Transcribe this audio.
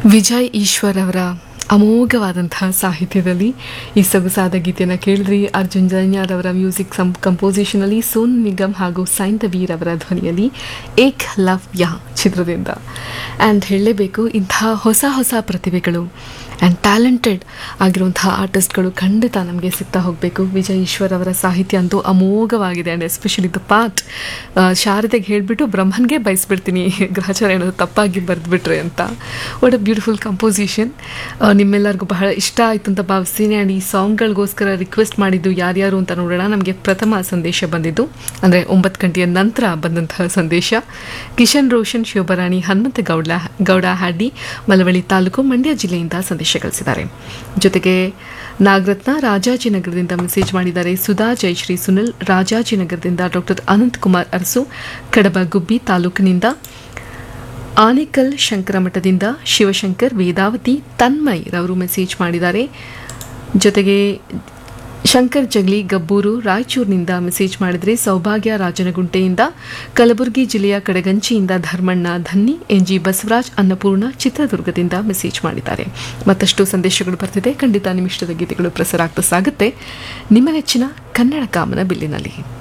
ವಿಜಯ್ ಈಶ್ವರ್ ಅವರ ಅಮೋಘವಾದಂತಹ ಸಾಹಿತ್ಯದಲ್ಲಿ ಈ ಸೊಗಸಾದ ಗೀತೆಯನ್ನು ಕೇಳಿದ್ರಿ ಅರ್ಜುನ್ ಜನ್ಯಾರ್ ಅವರ ಮ್ಯೂಸಿಕ್ ಸಂ ಕಂಪೋಸಿಷನಲ್ಲಿ ಸೋನ್ ನಿಗಮ್ ಹಾಗೂ ಸೈಂದವೀರ್ ಅವರ ಧ್ವನಿಯಲ್ಲಿ ಏಕ್ ಲವ್ ಯಾ ಚಿತ್ರದಿಂದ ಆ್ಯಂಡ್ ಹೇಳಲೇಬೇಕು ಇಂತಹ ಹೊಸ ಹೊಸ ಪ್ರತಿಭೆಗಳು ಆ್ಯಂಡ್ ಟ್ಯಾಲೆಂಟೆಡ್ ಆಗಿರುವಂತಹ ಆರ್ಟಿಸ್ಟ್ಗಳು ಖಂಡಿತ ನಮಗೆ ಸಿಗ್ತಾ ಹೋಗಬೇಕು ವಿಜಯ್ ಈಶ್ವರ್ ಅವರ ಸಾಹಿತ್ಯ ಅಂತೂ ಅಮೋಘವಾಗಿದೆ ಆ್ಯಂಡ್ ಎಸ್ಪೆಷಲಿ ದ ಪಾರ್ಟ್ ಶಾರದೆಗೆ ಹೇಳಿಬಿಟ್ಟು ಬ್ರಹ್ಮನ್ಗೆ ಬಯಸ್ಬಿಡ್ತೀನಿ ಗ್ರಹಚಾರ ಏನಾದ್ರು ತಪ್ಪಾಗಿ ಬರೆದ್ಬಿಟ್ರೆ ಅಂತ ವಾಟ್ ಅ ಬ್ಯೂಟಿಫುಲ್ ಕಂಪೋಸಿಷನ್ ನಿಮ್ಮೆಲ್ಲರಿಗೂ ಬಹಳ ಇಷ್ಟ ಆಯಿತು ಅಂತ ಭಾವಿಸ್ತೀನಿ ಆ್ಯಂಡ್ ಈ ಸಾಂಗ್ಗಳಿಗೋಸ್ಕರ ರಿಕ್ವೆಸ್ಟ್ ಮಾಡಿದ್ದು ಯಾರ್ಯಾರು ಅಂತ ನೋಡೋಣ ನಮಗೆ ಪ್ರಥಮ ಸಂದೇಶ ಬಂದಿದ್ದು ಅಂದರೆ ಒಂಬತ್ತು ಗಂಟೆಯ ನಂತರ ಬಂದಂತಹ ಸಂದೇಶ ಕಿಶನ್ ರೋಷನ್ ಶಿವಬರಾಣಿ ಹನುಮಂತ ಗೌಡ ಗೌಡ ಹಾಡಿ ಮಲವಳ್ಳಿ ತಾಲೂಕು ಮಂಡ್ಯ ಜಿಲ್ಲೆಯಿಂದ ಸಂದೇಶ ಕಳಿಸಿದ್ದಾರೆ ಜೊತೆಗೆ ನಾಗರತ್ನ ರಾಜಾಜಿನಗರದಿಂದ ಮೆಸೇಜ್ ಮಾಡಿದ್ದಾರೆ ಸುಧಾ ಜಯಶ್ರೀ ಸುನಿಲ್ ರಾಜಾಜಿನಗರದಿಂದ ಡಾಕ್ಟರ್ ಅನಂತ್ ಕುಮಾರ್ ಅರಸು ಕಡಬ ಗುಬ್ಬಿ ತಾಲೂಕಿನಿಂದ ಆನೇಕಲ್ ಶಂಕರ ಮಠದಿಂದ ಶಿವಶಂಕರ್ ವೇದಾವತಿ ತನ್ಮಯ್ ರವರು ಮೆಸೇಜ್ ಮಾಡಿದ್ದಾರೆ ಜೊತೆಗೆ ಶಂಕರ್ ಜಗ್ಲಿ ಗಬ್ಬೂರು ರಾಯಚೂರಿನಿಂದ ಮೆಸೇಜ್ ಮಾಡಿದರೆ ಸೌಭಾಗ್ಯ ರಾಜನಗುಂಟೆಯಿಂದ ಕಲಬುರಗಿ ಜಿಲ್ಲೆಯ ಕಡಗಂಚಿಯಿಂದ ಧರ್ಮಣ್ಣ ಧನ್ನಿ ಎನ್ ಜಿ ಬಸವರಾಜ್ ಅನ್ನಪೂರ್ಣ ಚಿತ್ರದುರ್ಗದಿಂದ ಮೆಸೇಜ್ ಮಾಡಿದ್ದಾರೆ ಮತ್ತಷ್ಟು ಸಂದೇಶಗಳು ಬರ್ತಿದೆ ಖಂಡಿತ ನಿಮ್ಮ ಇಷ್ಟದ ಗೀತೆಗಳು ಪ್ರಸಾರ ಆಗ್ತಾ ಸಾಗುತ್ತೆ ನಿಮ್ಮ ನೆಚ್ಚಿನ ಕನ್ನಡ ಕಾಮನ ಬಿಲ್ಲಿನಲ್ಲಿ